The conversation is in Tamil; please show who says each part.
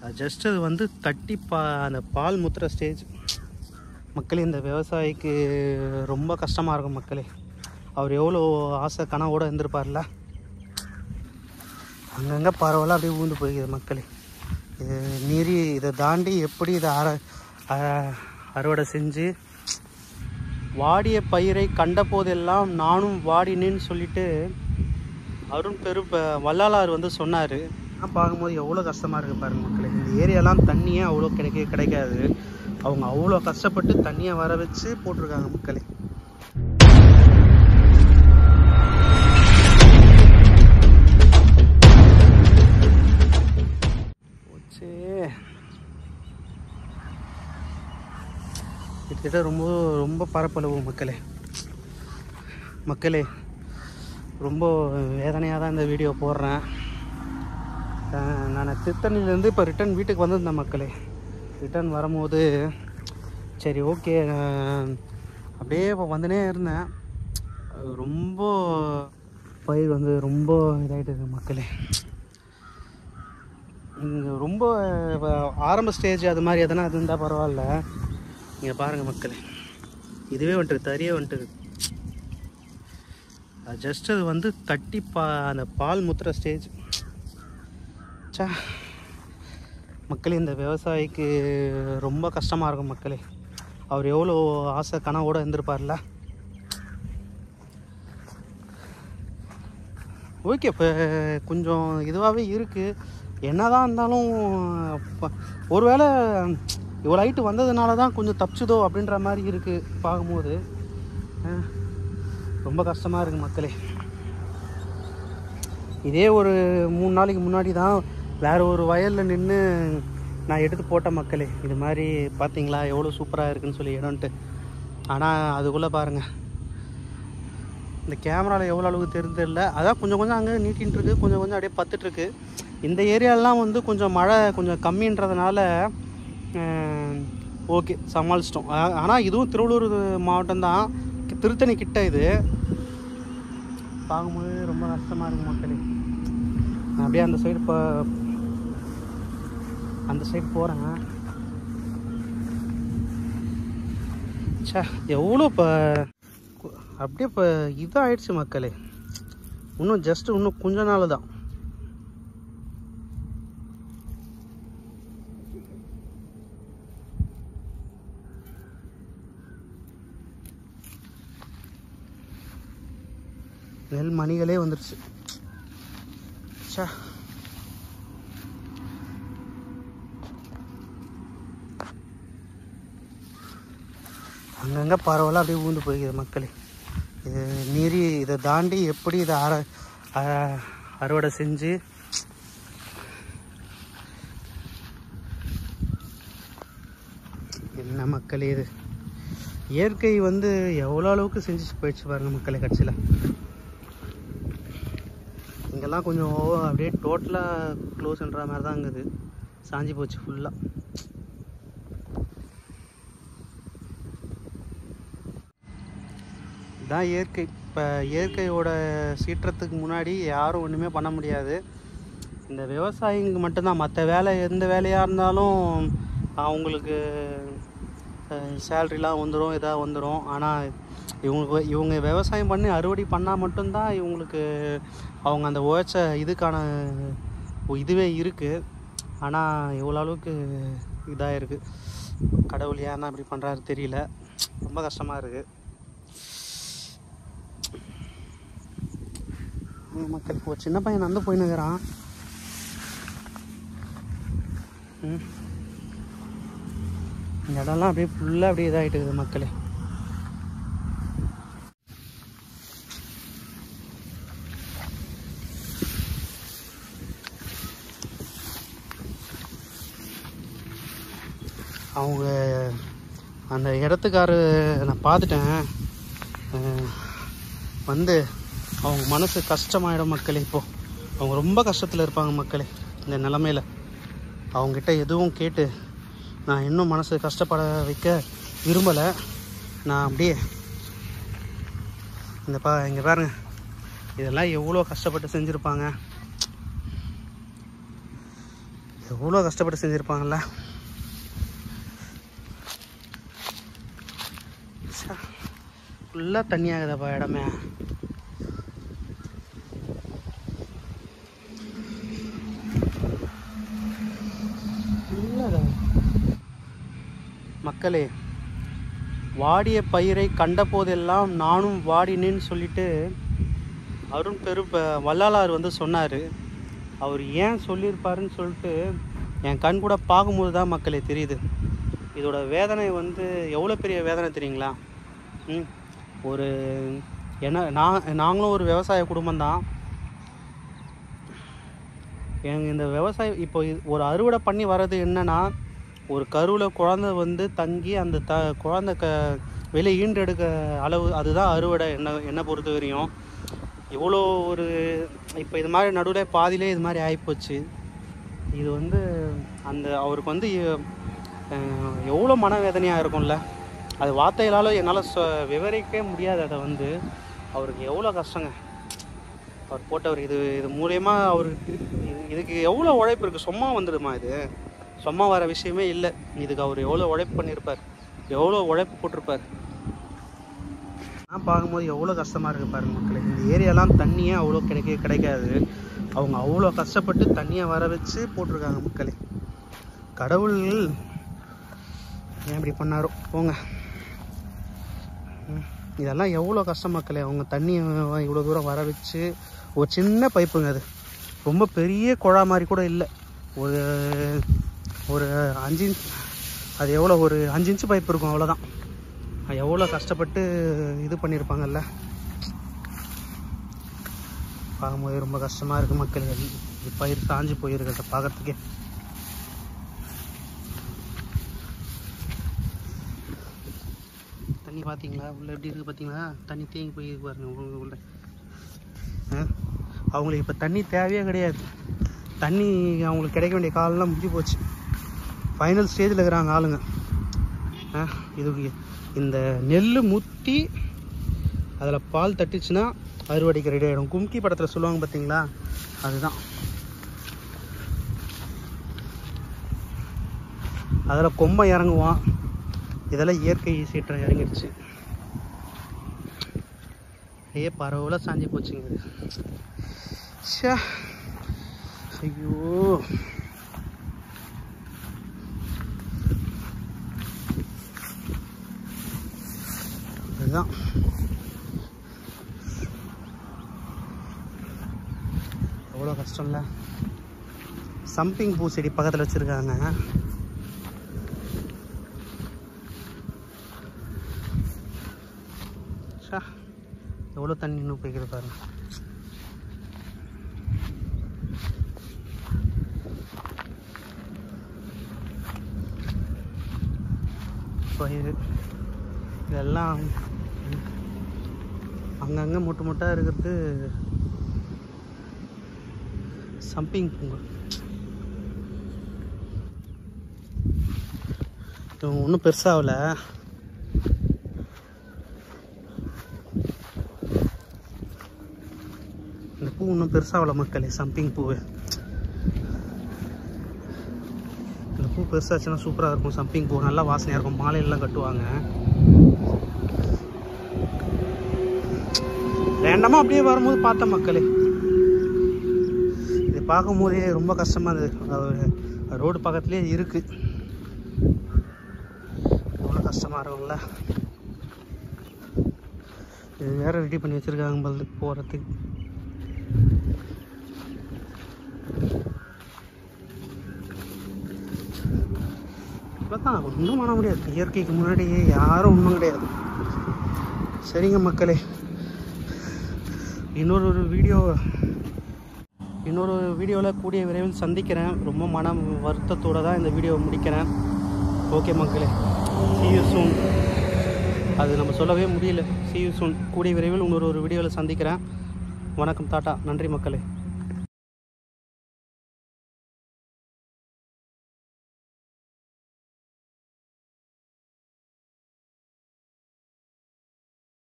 Speaker 1: ஜஸ்ட் அது வந்து தட்டி பா அந்த பால் முத்துற ஸ்டேஜ் மக்களே இந்த விவசாயிக்கு ரொம்ப கஷ்டமாக இருக்கும் மக்களே அவர் எவ்வளோ ஆசை கனவோடு இருந்திருப்பார்ல அங்கங்கே பரவாயில்ல அப்படியே ஊந்து போய்க்குது மக்களே இது மீறி இதை தாண்டி எப்படி இதை அற அ- அறுவடை செஞ்சு வாடிய பயிரை கண்ட போதெல்லாம் நானும் வாடினேன்னு சொல்லிட்டு அருண் பெரு ப- வள்ளலார் வந்து சொன்னார் நான் பார்க்கும்போது எவ்வளோ கஷ்டமாக இருக்குது பாருங்க மக்களே இந்த ஏரியாலாம் தண்ணியே அவ்வளோ கிடைக்க கிடைக்காது அவங்க அவ்வளோ கஷ்டப்பட்டு தண்ணியை வர வச்சு போட்டிருக்காங்க மக்களே போச்சே கிட்டத்தட்ட ரொம்ப ரொம்ப பரப்பளவு மக்களே மக்களே ரொம்ப வேதனையாக தான் இந்த வீடியோ போடுறேன் அஹ் நான் திருத்தணிலேருந்து இப்போ ரிட்டர்ன் வீட்டுக்கு வந்திருந்தேன் மக்களே ரிட்டர்ன் வரும்போது சரி ஓகே அப்படியே இப்போ வந்துனே இருந்தேன் அது ரொம்ப பயிர் வந்து ரொம்ப இதாகிட்டு இருக்கு மக்களே இங்கே ரொம்ப இப்ப ஆரம்ப ஸ்டேஜ் அது மாதிரி எதனா அது இருந்தால் பரவாயில்ல இங்கே பாருங்கள் மக்களே இதுவே வந்துட்டு தறியே வந்துட்டு ஜஸ்ட் அது வந்து தட்டி பா அந்த பால் முத்துற ஸ்டேஜ் சா மக்களே இந்த விவசாயிக்கு ரொம்ப கஷ்டமாக இருக்கும் மக்களே அவர் எவ்வளோ ஆசை கனவோடு இருந்திருப்பார்ல ஓகே இப்போ கொஞ்சம் இதுவாகவே இருக்குது என்னதான் இருந்தாலும் ப- ஒருவேளை இவ்வளோ ஹைட்டு வந்ததுனால தான் கொஞ்சம் தப்பிச்சுதோ அப்படின்ற மாதிரி இருக்குது பார்க்கும்போது அஹ், ரொம்ப கஷ்டமாக இருக்குது மக்களே இதே ஒரு மூணு நாளைக்கு முன்னாடி தான் வேறு ஒரு வயலில் நின்று நான் எடுத்து போட்டேன் மக்களே இது மாதிரி பார்த்தீங்களா எவ்வளோ சூப்பராக இருக்குன்னு சொல்லி இடம்ன்ட்டு ஆனால் அதுக்குள்ளே பாருங்கள் இந்த கேமராவில் எவ்வளோ அளவுக்கு தெரிஞ்சதில்ல அதான் கொஞ்சம் கொஞ்சம் அங்கே நீட்டின்னு இருக்கு கொஞ்சம் கொஞ்சம் அப்படியே பத்துட்டு இருக்கு இந்த ஏரியாலலாம் வந்து கொஞ்சம் மழை கொஞ்சம் கம்மின்றதுனால ஓகே சமாளிச்சிட்டோம் ஆனால் இதுவும் திருவள்ளூர் மாவட்டம் தான் திருத்தணி கிட்ட இது பார்க்கும்போது ரொம்ப கஷ்டமாக இருக்கு மக்களே நான் அப்படியே அந்த சைடு இப்போ அந்த சைடு போகிறேன் ச்சே எவ்வளோ இப்போ அப்படியே இப்போ இதாகிடுச்சு மக்களே இன்னும் ஜஸ்ட் இன்னும் கொஞ்ச நாள் தான் நெல் மணிகளே வந்துருச்சு ச்சே அங்கங்கே பரவாயில்ல அப்படியே ஊந்து போய்க்குது மக்களே இது மீறி இதை தாண்டி எப்படி இதை அற அ- அறுவடை செஞ்சு என்ன மக்களே இது இயற்கை வந்து எவ்வளோ அளவுக்கு செஞ்சு போயிடுச்சு பாருங்க மக்களே கட்சியில் இங்கெல்லாம் கொஞ்சம் அப்படியே டோட்டலாக க்ளோஸ்ன்ற மாதிரி தான் இருக்குது சாஞ்சி போச்சு ஃபுல்லாக இதுதான் இயற்கை இப்போ இயற்கையோட சீற்றத்துக்கு முன்னாடி யாரும் ஒன்றுமே பண்ண முடியாது இந்த விவசாயிங்க மட்டும்தான் மற்ற வேலை எந்த வேலையாக இருந்தாலும் அவங்களுக்கு சேல்ரிலாம் வந்துடும் இதாக வந்துடும் ஆனால் இவங்க இவங்க விவசாயம் பண்ணி அறுவடை பண்ணால் மட்டும்தான் இவங்களுக்கு அவங்க அந்த உழைச்ச இதுக்கான இதுவே இருக்குது ஆனால் இவ்வளோ அளவுக்கு இதாக இருக்குது கடவுள் ஏன் இப்படி பண்ணுறாரு தெரியல ரொம்ப கஷ்டமாக இருக்குது மக்கள் ஒரு சின்ன பையன் நடந்து போயின்னுக்கிறான் ம் இந்த இடம்லாம் அப்படியே ஃபுல்லாக அப்படியே இதாகிட்டு இருக்குது மக்களே அவங்க அந்த இடத்துக்காரு நான் பார்த்துட்டேன் அஹ், வந்து அவங்க மனசு கஷ்டமாயிடும் மக்களே இப்போ அவங்க ரொம்ப கஷ்டத்தில் இருப்பாங்க மக்களே இந்த நிலமையில அவங்ககிட்ட எதுவும் கேட்டு நான் இன்னும் மனசு கஷ்டப்பட வைக்க விரும்பலை நான் அப்படியே இந்த பா இங்கே பாருங்க இதெல்லாம் எவ்வளோ கஷ்டப்பட்டு செஞ்சுருப்பாங்க எவ்வளோ கஷ்டப்பட்டு செஞ்சுருப்பாங்கல்ல ஃபுல்லாக தண்ணி ஆகுதப்பா இடமே full-ஆ மக்களே வாடிய பயிரை கண்டபோதெல்லாம் நானும் வாடினேன்னு சொல்லிட்டு அருண் பெரு ப- வள்ளலார் வந்து சொன்னார் அவர் ஏன் சொல்லியிருப்பாருன்னு சொல்லிட்டு என் கண் கூட பார்க்கும்போது தான் மக்களே தெரியுது இதோட வேதனை வந்து எவ்வளோ பெரிய வேதனை தெரியுங்களா ம் ஒரு என்ன நான் நாங்களும் ஒரு விவசாய குடும்பம் தான் எங்க இந்த விவசாயம் இப்போ இது- ஒரு அறுவடை பண்ணி வர்றது என்னன்னா ஒரு கருவில் குழந்தை வந்து தங்கி அந்த த குழந்தை க வெளியே ஈண்டெடுக்க அளவு அதுதான் அறுவடை என்ன என்னை பொறுத்த வரையும் இவ்வளோ ஒரு இப்போ இது மாதிரி நடுவில் பாதியிலே இது மாதிரி ஆகிப்போச்சு இது வந்து அந்த அவருக்கு வந்து அஹ், எவ்வளோ மனவேதனையாக இருக்கும்ல அது வார்த்தைகளால் என்னால் சொ விவரிக்கவே முடியாது அதை வந்து அவருக்கு எவ்வளோ கஷ்டங்க அவர் போட்டவர் இது இது மூலயமா அவருக்கு இது- இதுக்கு எவ்வளோ உழைப்பு இருக்குது சும்மா வந்துடுமா இது சும்மா வர விஷயமே இல்லை இதுக்கு அவர் எவ்வளோ உழைப்பு பண்ணியிருப்பார் எவ்வளோ உழைப்பு போட்டிருப்பார் நான் பார்க்கும்போது எவ்வளோ கஷ்டமாக இருக்குது பாருங்க மக்களே இந்த ஏரியாலாம் தண்ணியே அவ்வளோ கிடைக்க கிடைக்காது அவங்க அவ்வளோ கஷ்டப்பட்டு தண்ணியை வர வச்சு போட்டிருக்காங்க மக்களே கடவுள் ஏன் இப்படி பண்ணாரோ போங்க ம், இதெல்லாம் எவ்வளோ கஷ்டம் மக்களே அவங்க தண்ணியை இவ்வளோ தூரம் வர வச்சு ஒரு சின்ன பைப்புங்க அது ரொம்ப பெரிய குழா மாதிரி கூட இல்லை ஒரு ஒரு அஞ்சு இன்ச் அது எவ்வளோ ஒரு அஞ்சு இன்ச்சு பைப் இருக்கும் அவ்வளோதான் எவ்வளோ கஷ்டப்பட்டு இது பண்ணியிருப்பாங்கல்ல பார்க்கும்போது ரொம்ப கஷ்டமாக இருக்குது மக்கள் பயிர் காஞ்சி போயிருக்கிறத பார்க்கறதுக்கே தண்ணி பார்த்தீங்களா உள்ள எப்படி இருக்குது பார்த்தீங்களா தண்ணி தேங்கி போய் பாருங்க உள்ள உள்ள ஆ? அவங்களுக்கு இப்போ தண்ணி தேவையே கிடையாது தண்ணி அவங்களுக்கு கிடைக்க வேண்டிய காலம்லாம் முடிஞ்சு போச்சு ஃபைனல் ஸ்டேஜில் இருக்கிறாங்க ஆளுங்க ஆ, இது இந்த நெல் முத்தி அதில் பால் தட்டுச்சுன்னா அறுவடைக்கு ரெடி ஆகிடும் கும்கி படத்தில் சொல்லுவாங்க பார்த்தீங்களா அதுதான் அதில் கொம்பை இறங்குவான் இதெல்லாம் இயற்கை சீற்றம் இறங்கிடுச்சு ஐயே பரவல சாஞ்சி போச்சுங்க இது ச்சே. ஐயோ இதுதான் எவ்வளோ கஷ்டம்ல சம்பிங் பூ செடி பக்கத்தில் வச்சுருக்காங்க ச்சே, எவ்வளோ தண்ணி இன்னும் போய்க்கிது பாருங்க பயிர் இதெல்லாம் அங்கங்கே முட்டு முட்டாக இருக்கிறது சம்பிங் பூங்க ஒன்றும் பெருசாகல இந்த பூ இன்னும் பெருசாகல மக்களே சம்பிங் பூவு இந்த பூ பெருசாச்சுன்னா சூப்பராக இருக்கும் சம்பிங் பூ நல்லா வாசனையாக இருக்கும் மாலையெல்லாம் கட்டுவாங்க ரேண்டமாக அப்படியே வரும்போது பார்த்தேன் மக்களே இது பார்க்கும்போதே ரொம்ப கஷ்டமாக இருந்தது ரோடு பக்கத்துலேயே இருக்குது எவ்வளோ கஷ்டமாக இருக்கும்ல இது வேற ரெடி பண்ணி வச்சுருக்காங்க போல போகிறதுக்கு தான் ஒன்றும் பண்ண முடியாது இயற்கைக்கு முன்னாடி யாரும் ஒன்றும் கிடையாது சரிங்க மக்களே இன்னொரு ஒரு வீடியோ இன்னொரு வீடியோவில் கூடிய விரைவில் சந்திக்கிறேன் ரொம்ப மன வருத்தத்தோடு தான் இந்த வீடியோவை முடிக்கிறேன் ஓகே மக்களே see you soon அது நம்ம சொல்லவே முடியல see you soon கூடிய விரைவில் இன்னொரு ஒரு வீடியோவில் சந்திக்கிறேன் வணக்கம் டாட்டா நன்றி மக்களே